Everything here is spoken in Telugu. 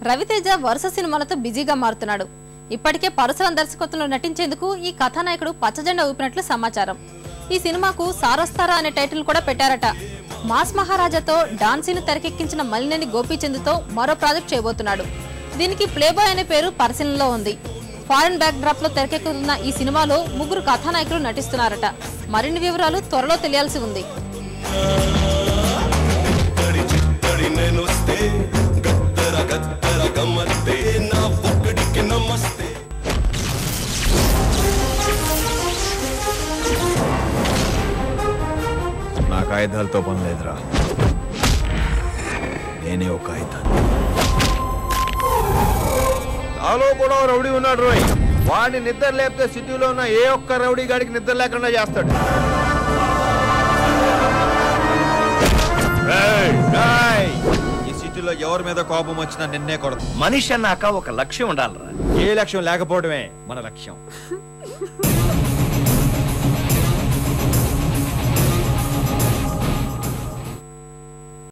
రవితేజ వరుస సినిమాలతో బిజీగా మారుతున్నాడు ఇప్పటికే పరశురం దర్శకత్వంలో నటించేందుకు ఈ కథానాయకుడు పచ్చజెండా ఊపినట్లు సమాచారం ఈ సినిమాకు సారస్తారా అనే టైటిల్ కూడా పెట్టారట మాస్ మహారాజాతో డాన్సీని తెరకెక్కించిన మలినేని గోపీచంద్తో మరో ప్రాజెక్ట్ చేయబోతున్నాడు దీనికి ప్లేబాయ్ అనే పేరు పరిశీలనలో ఉంది ఫారెన్ బ్యాక్ డ్రాప్ లో తెరకెక్కుతున్న ఈ సినిమాలో ముగ్గురు కథానాయకులు నటిస్తున్నారట మరిన్ని వివరాలు త్వరలో తెలియాల్సి ఉంది చిత్తడి చిత్తడి నేనొస్తే గద్దర గద్దర గమ్మత్తే నా ఒక్కడికి నమస్తే నాకు ఆయుధాలతో పని లేదురా నేనే ఒక ఆయుధాన్ని నాలో కూడా ఓ రౌడీ ఉన్నాడు రోయ్ వాడిని నిద్ర లేపితే సిటీలో ఉన్న ఏ ఒక్క రౌడీ గాడికి నిద్ర లేకుండా చేస్తాడు ఏయ్, ఏయ్, ఈ సిటీలో ఎవరి మీద కోపం వచ్చినా నిన్నే కొడదు మనిషి అన్నాక ఒక లక్ష్యం ఉండాలిరా ఏ లక్ష్యం లేకపోవడమే మన లక్ష్యం